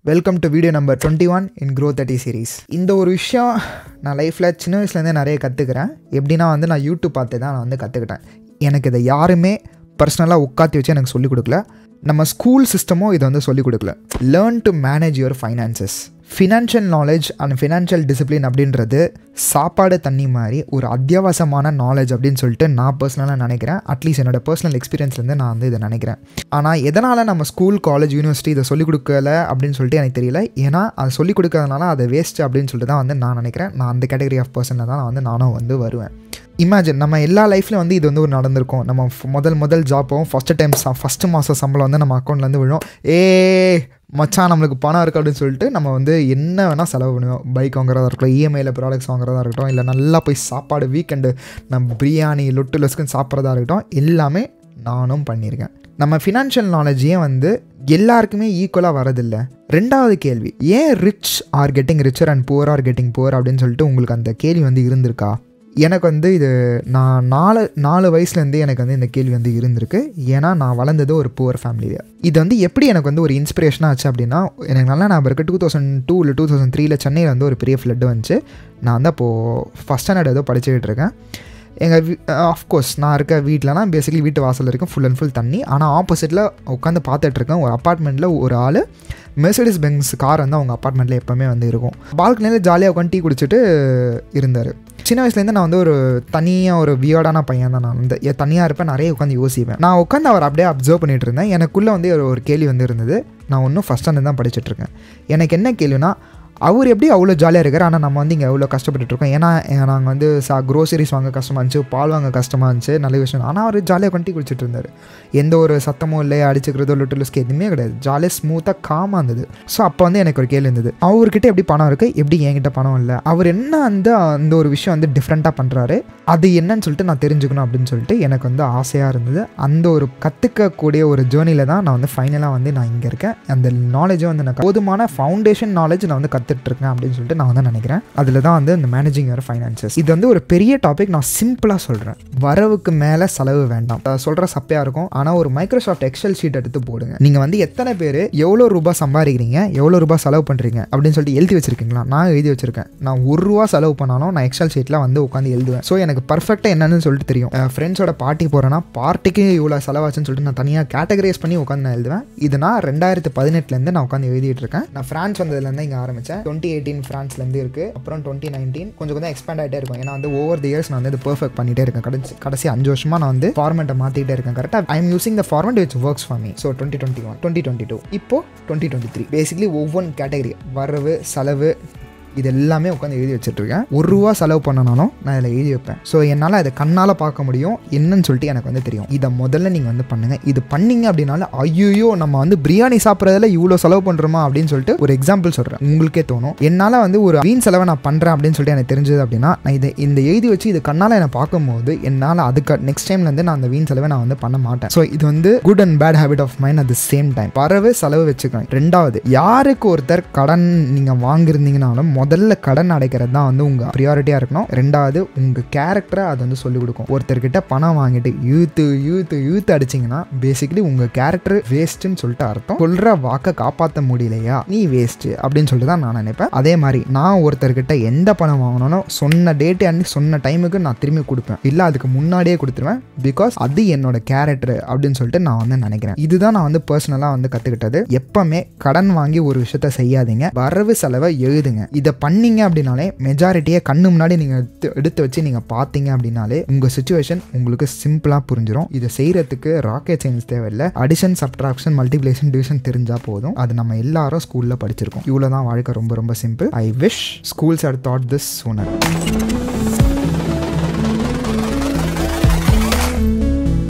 welcome to video number twenty one in grow thirty series இந்த ஒரு விஷயம் நான் லைஃப்பில் சின்ன வயசுலேருந்தே நிறைய கற்றுக்கிறேன் எப்படின்னா வந்து நான் யூடியூப் பார்த்து தான் நான் வந்து கற்றுக்கிட்டேன் எனக்கு இதை யாருமே பர்சனலாக உட்காத்தி வச்சு எனக்கு சொல்லிக் கொடுக்கல நம்ம ஸ்கூல் சிஸ்டமும் இதை வந்து சொல்லிக் கொடுக்கல learn to manage your finances financial knowledge and financial discipline அப்படின்றது சாப்பாடு தண்ணி மாதிரி ஒரு அத்தியாவசியமான நாலேஜ் அப்படின்னு சொல்லிட்டு நான் பர்சனலாக நினைக்கிறேன் அட்லீஸ்ட் என்னோட பர்சனல் எக்ஸ்பீரியன்ஸ்லேருந்து நான் வந்து இதை நினைக்கிறேன் ஆனால் எதனால் நம்ம ஸ்கூல் காலேஜ் யூனிவர்சிட்டி இதை சொல்லிக் கொடுக்கல அப்படின்னு சொல்லிட்டு எனக்கு தெரியல ஏன்னா அது சொல்லிக் கொடுக்கறதுனால அதை வேஸ்ட் அப்படின்னு சொல்லிட்டு தான் வந்து நான் நினைக்கிறேன் நான் அந்த கேட்டகரி ஆஃப் பர்சனில் தான் நான் வந்து நானும் வந்து வருவேன் இமேஜின் நம்ம எல்லா லைஃப்லையும் வந்து இது வந்து ஒரு நடந்திருக்கும் நம்ம ஃப- முதல் முதல் ஜாப் போவோம் ஃபஸ்ட்டு டைம் ஃபஸ்ட்டு மாதம் சம்பளம் வந்து நம்ம அக்கௌண்ட்லேருந்து விழும் ஏ மச்சான் நம்மளுக்கு பணம் இருக்குது அப்படின்னு சொல்லிட்டு நம்ம வந்து என்ன வேணால் செலவு பண்ணுவோம் பைக் வாங்குறதா இருக்கட்டும் இஎம்ஐயில் ப்ராடக்ட்ஸ் வாங்குறதா இருக்கட்டும் இல்லை நல்லா போய் சாப்பாடு வீக்கெண்டு நம்ம பிரியாணி லொட்டு லொஸ்க்குன்னு சாப்பிட்றதா இருக்கட்டும் எல்லாமே நானும் பண்ணியிருக்கேன் நம்ம ஃபினான்ஷியல் நாலேஜே வந்து எல்லாருக்குமே ஈக்குவலாக வரதில்லை ரெண்டாவது கேள்வி ஏன் rich are getting richer and poor are getting poor அப்படின்னு சொல்லிட்டு உங்களுக்கு அந்த கேள்வி வந்து இருந்திருக்கா எனக்கு வந்து இது நான் நாலு நாலு வயசுலேருந்தே எனக்கு வந்து இந்த கேள்வி வந்து இருந்திருக்கு ஏன்னா நான் வளர்ந்தது ஒரு புவர் ஃபேமிலியில் இது வந்து எப்படி எனக்கு வந்து ஒரு இன்ஸ்பிரேஷனாக ஆச்சு அப்படின்னா எனக்கு நல்லா நான் இருக்க டூ தௌசண்ட் டூ இல்லை டூ தௌசண்ட் த்ரீல சென்னையில் வந்து ஒரு பெரிய ஃப்ளட் வந்துச்சு நான் வந்து அப்போது ஃபஸ்ட் ஸ்டாண்டர்ட் ஏதோ படிச்சுக்கிட்டு இருக்கேன் எங்கள் வீ ஆஃப்கோர்ஸ் நான் இருக்க வீட்டிலனா பேசிக்கலி வீட்டு வாசல் இருக்கும் ஃபுல் அண்ட் ஃபுல் தண்ணி ஆனால் ஆப்போசிட்டில் உட்காந்து பார்த்துட்ருக்கேன் ஒரு அப்பார்ட்மெண்ட்டில் ஒரு ஆள் மெர்சடிஸ் பென்ஸ் கார் வந்து அவங்க அப்பார்ட்மெண்ட்டில் எப்போவுமே வந்து இருக்கும் பால்கனியில் ஜாலியாக உட்காந்து டீ குடிச்சிட்டு இருந்தார் சின்ன வயசுலேருந்து நான் வந்து ஒரு தனியாக ஒரு வியர்டான பையன் தான் நான் வந்து எ- தனியாக இருப்பேன் நிறைய உட்காந்து யோசிப்பேன் நான் உட்காந்து அவர் அப்படியே அப்சர்வ் பண்ணிட்டு இருந்தேன் எனக்குள்ளே வந்து ஒரு ஒரு கேள்வி வந்து இருந்தது நான் இன்னும் ஃபஸ்ட் ஸ்டாண்டர்ட் தான் படிச்சுட்டு இருக்கேன் எனக்கு என்ன கேள்வினா அவர் எப்படி அவ்வளோ ஜாலியாக இருக்கார் ஆனால் நம்ம வந்து இங்கே எவ்வளோ கஷ்டப்பட்டுட்டு இருக்கோம் ஏன்னா நாங்கள் வந்து சா க்ரோசரிஸ் வாங்க கஷ்டமாக இருந்துச்சு பால் வாங்க கஷ்டமாக இருந்துச்சு நல்ல விஷயம் ஆனால் அவர் ஜாலியாக கொண்டு டீ குடிச்சிட்டு இருந்தார் எந்த ஒரு சத்தமும் இல்லை அடிச்சுக்கிறதோ லுட்டுலுஸ்க்கு எதுவுமே கிடையாது ஜாலியாக ஸ்மூத்தாக காமாக இருந்தது ஸோ அப்போ வந்து எனக்கு ஒரு கேள்வி இருந்தது அவர்கிட்ட எப்படி பணம் இருக்குது எப்படி என்கிட்ட பணம் இல்லை அவர் என்ன வந்து அந்த ஒரு விஷயம் வந்து டிஃப்ரெண்ட்டாக பண்ணுறாரு அது என்னன்னு சொல்லிட்டு நான் தெரிஞ்சுக்கணும் அப்படின்னு சொல்லிட்டு எனக்கு வந்து ஆசையாக இருந்தது அந்த ஒரு கற்றுக்கக்கூடிய ஒரு ஜேர்னியில் தான் நான் வந்து ஃபைனலாக வந்து நான் இங்கே இருக்கேன் அந்த நாலேஜை வந்து நான் போதுமான ஃபவுண்டேஷன் நாலேஜ் நான் வந்து கற்றுட்ருக்கேன் அப்படின்னு சொல்லிட்டு நான் வந்து நினைக்கிறேன் அதில் தான் வந்து இந்த மேனேஜிங் யுவர் ஃபைனான்சஸ் இது வந்து ஒரு பெரிய டாபிக் நான் சிம்பிளாக சொல்கிறேன் வரவுக்கு மேலே செலவு வேண்டாம் சொல்கிற சப்பையாக இருக்கும் ஆனால் ஒரு மைக்ரோசாஃப்ட் எக்ஸல் ஷீட் எடுத்து போடுங்க நீங்கள் வந்து எத்தனை பேர் எவ்வளோ ரூபாய் சம்பாதிக்கிறீங்க எவ்வளோ ரூபாய் செலவு பண்ணுறீங்க அப்படின்னு சொல்லிட்டு எழுதி வச்சிருக்கீங்களா நான் எழுதி வச்சிருக்கேன் நான் ஒரு ரூபா செலவு பண்ணாலும் நான் எக்ஸல் ஷீட்டில் வந்து உட்காந்து எழுதுவேன் ஸோ எனக்கு பர்ஃபெக்டாக என்னன்னு சொல்லிட்டு தெரியும் ஃப்ரெண்ட்ஸோட பார்ட்டி போகிறேன்னா பார்ட்டிக்கு இவ்வளோ செலவாச்சுன்னு சொல்லிட்டு நான் தனியாக கேட்டகரைஸ் பண்ணி உட்காந்து நான் எழுதுவேன் இது நான் ரெண்டாயிரத்து பதினெட்டுலேருந்து நான் உட்காந்து எழுதிட்டு இருக்கேன் நான் ஃப்ரான்ஸ் வந்ததுலேருந்து இங்கே ஆரம்பித்தேன் டுவெண்ட்டி எயிட்டீன் ஃப்ரான்ஸ்லேருந்து இருக்குது அப்புறம் டுவெண்ட்டி நைன்டீன் கொஞ்சம் கொஞ்சம் எக்ஸ்பேண்ட் ஆகிட்டே இருக்கும் ஏன்னா வந்து ஓவர் தி இயர்ஸ் நான் வந்து இது பெர்ஃபெக்ட் பண்ணிட்டே இருக்கேன் கடைசி கடைசி அஞ்சு வருஷமாக நான் வந்து ஃபார்மெட்டை மாற்றிட்டே இருக்கேன் கரெக்டாக I am using the format which works for me so twenty twenty one twenty twenty two இப்போ டுவெண்ட்டி டுவெண்ட்டி த்ரீ பேசிக்லி ஒவ்வொரு கேட்டகரி வரவு செலவு இது எல்லாமே உட்காந்து எழுதி வச்சிட்ருக்கேன் ஒரு ரூபா செலவு பண்ணனாலும் நான் இதில் எழுதி வைப்பேன் ஸோ என்னால் அதை கண்ணால் பார்க்க முடியும் என்னன்னு சொல்லிட்டு எனக்கு வந்து தெரியும் இதை முதல்ல நீங்கள் வந்து பண்ணுங்கள் இது பண்ணீங்க அப்படின்னால ஐயோ நம்ம வந்து பிரியாணி சாப்பிட்றதுல இவ்வளோ செலவு பண்ணுறோமா அப்படின்னு சொல்லிட்டு ஒரு எக்ஸாம்பிள் சொல்கிறேன் உங்களுக்கே தோணும் என்னால் வந்து ஒரு வீண் செலவை நான் பண்ணுறேன் அப்படின்னு சொல்லிட்டு எனக்கு தெரிஞ்சது அப்படின்னா நான் இதை இந்த எழுதி வச்சு இது கண்ணால் என்னை பார்க்கும்போது என்னால் அதுக்கு நெக்ஸ்ட் டைம்லேருந்து நான் அந்த வீண் செலவை நான் வந்து பண்ண மாட்டேன் ஸோ இது வந்து good and bad habit of mind at the same time வரவு செலவு வச்சுக்கணும் ரெண்டாவது யாருக்கு ஒருத்தர் கடன் நீங்கள் வாங்கியிருந்தீங்கனாலும் முதல்ல கடன் அடைக்கிறது தான் வந்து உங்கள் ப்ரியாரிட்டியாக இருக்கணும் ரெண்டாவது உங்கள் கேரக்டரை அது வந்து சொல்லிக் கொடுக்கும் ஒருத்தர்கிட்ட பணம் வாங்கிட்டு யூத்து யூத்து யூத் அடிச்சிங்கன்னா பேசிக்கலி உங்கள் கேரக்டர் வேஸ்ட்டுன்னு சொல்லிட்டு அர்த்தம் சொல்கிற வாக்கை காப்பாற்ற முடியலையா நீ வேஸ்ட்டு அப்படின்னு சொல்லிட்டு தான் நான் நினைப்பேன் அதே மாதிரி நான் ஒருத்தர்கிட்ட எந்த பணம் வாங்கினாலும் சொன்ன டேட்டு அன்னி சொன்ன டைமுக்கு நான் திரும்பி கொடுப்பேன் இல்லை அதுக்கு முன்னாடியே கொடுத்துருவேன் பிகாஸ் அது என்னோட கேரக்டர் அப்படின்னு சொல்லிட்டு நான் வந்து நினைக்கிறேன் இதுதான் நான் வந்து பர்சனலாக வந்து கற்றுக்கிட்டது எப்பவுமே கடன் வாங்கி ஒரு விஷயத்த செய்யாதீங்க வரவு செலவை எழுதுங்க இதை பண்ணீங்க அப்படின்னாலே மெஜாரிட்டியை கண்ணு முன்னாடி நீங்கள் எடுத்து எடுத்து வச்சு நீங்கள் பார்த்தீங்க அப்படின்னாலே உங்கள் சுச்சுவேஷன் உங்களுக்கு சிம்பிளாக புரிஞ்சிடும் இதை செய்கிறதுக்கு ராக்கெட் சயின்ஸ் தேவையில்லை அடிஷன் சப்ட்ராக்ஷன் மல்டிப்ளேஷன் டிவிஷன் தெரிஞ்சால் போதும் அது நம்ம எல்லாரும் ஸ்கூலில் படிச்சிருக்கோம் இவ்வளோ தான் வாழ்க்கை ரொம்ப ரொம்ப simple I wish schools are taught this sooner